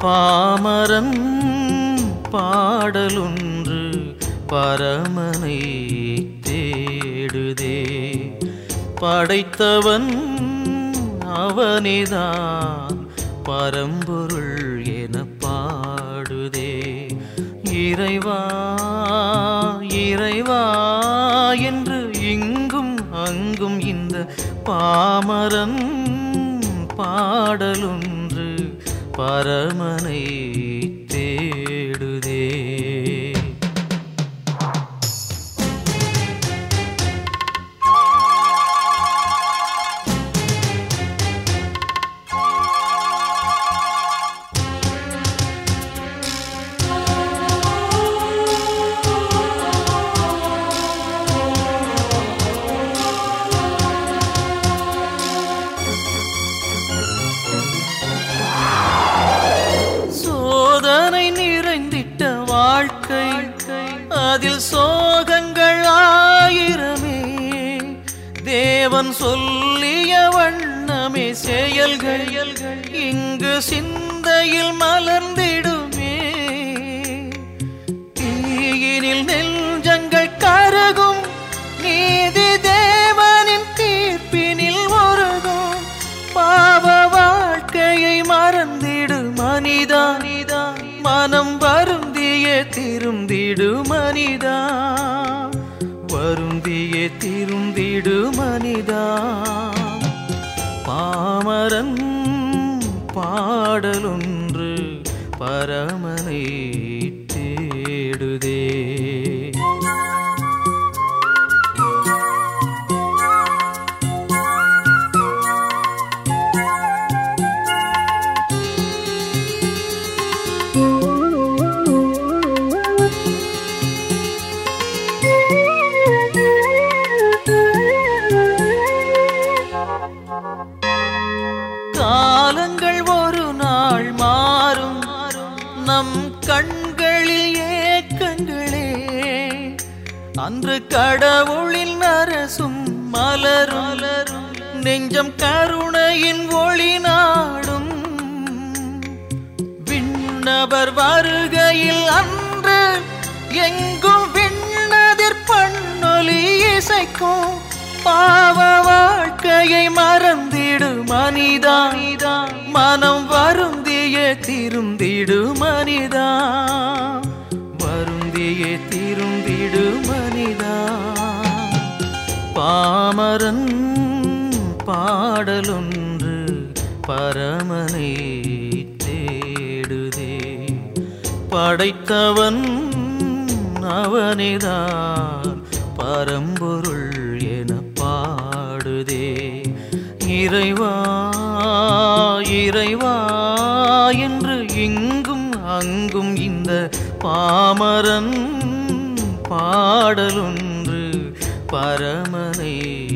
பாமரன் பாடலொன்று பரமனை தேடுதே படைத்தவன் அவனேதான் பரம்பொருள் என பாடுதே இறைவா இறைவா என்று இங்கும் அங்கும் இந்த பாமரன் பாடலொன்று பரமனை தேடுதே சோதனை நிறைந்திட்ட வாழ்க்கை அதில் சோகங்கள் ஆயிரமே தேவன் சொல்லிய வண்ணமே செயல்கள் இங்கு சிந்தையில் மலர்ந்திடுமே தீயினில் நெஞ்சங்கள் கருகும் நீதி தேவனின் தீர்ப்பினில் ஒருகும் பாவ வாழ்க்கையை மறந்திடு மனிதா மனம் வருந்திய திருந்திடு மனிதா வருந்திய திருந்திடு மனிதா பாமரன் பாடலொன்று பரமனை தேடுதே காலங்கள் ஒரு நாள் மாறும் நம் கண்களில் ஏக்கங்களே அன்று கடவுளின் அரசும் மலரும் நெஞ்சம் கருணையின் ஒளி நாடும் விண்ணவர் வருகையில் அன்று எங்கும் விண்ணதிர் பண்ணொலி இசைக்கும் பாவ வாழ்க்கையை மறந்திடு மனிதா மனம் வருந்திய திருந்திடு மனிதா வருந்திய திருந்திடு மனிதா பாமரன் பாடலொன்று பரமனை தேடுதே படைத்தவன் அவனேதான் பரம்பொருள் என பாடுதே இறைவா இறைவா என்று இங்கும் அங்கும் இந்த பாமரன் பாடலொன்று பரமனை